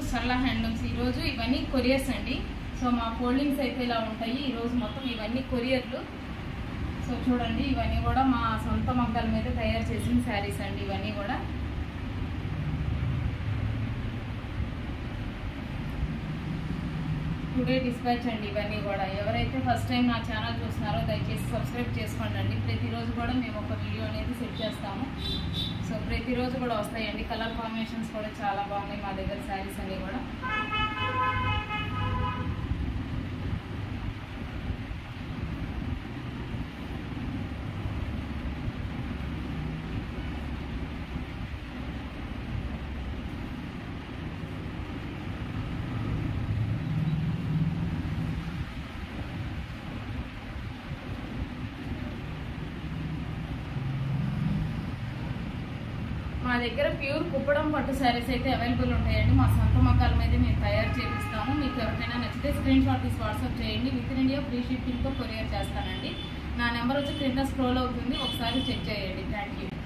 సరళ హ్యాండ్లూమ్స్ ఈరోజు ఇవన్నీ కొరియర్స్ అండి సో మా ఫోల్డింగ్స్ అయితే ఇలా ఉంటాయి ఈరోజు మొత్తం ఇవన్నీ కొరియర్లు సో చూడండి ఇవన్నీ కూడా మా సొంత మగ్గల మీద తయారు చేసిన శారీస్ అండి ఇవన్నీ కూడా టుడే డిస్పాచ్ అండి ఇవన్నీ కూడా ఎవరైతే ఫస్ట్ టైం నా ఛానల్ చూస్తున్నారో దయచేసి సబ్స్క్రైబ్ చేసుకోండి అండి ప్రతిరోజు కూడా మేము ఒక వీడియో అనేది సెట్ చేస్తాము సో ప్రతిరోజు కూడా వస్తాయండి కలర్ కాంబినేషన్స్ కూడా చాలా బాగున్నాయి మా దగ్గర శారీస్ అన్నీ కూడా మా దగ్గర ప్యూర్ కుప్పడం పట్టు శారీస్ అయితే అవైలబుల్ ఉంటాయండి మా సొంత మగ్గాల మీద మేము తయారు చేపిస్తాము మీకు ఎవరికైనా నచ్చితే స్క్రీన్ షాట్ తీసి వాట్సాప్ చేయండి విత్ ఇన్ ఇండియా ఫ్రీ షిప్పింగ్తో కొరియర్ చేస్తానండి నా నెంబర్ వచ్చి క్రింద స్క్రోల్ అవుతుంది ఒకసారి చెక్ చేయండి థ్యాంక్ యూ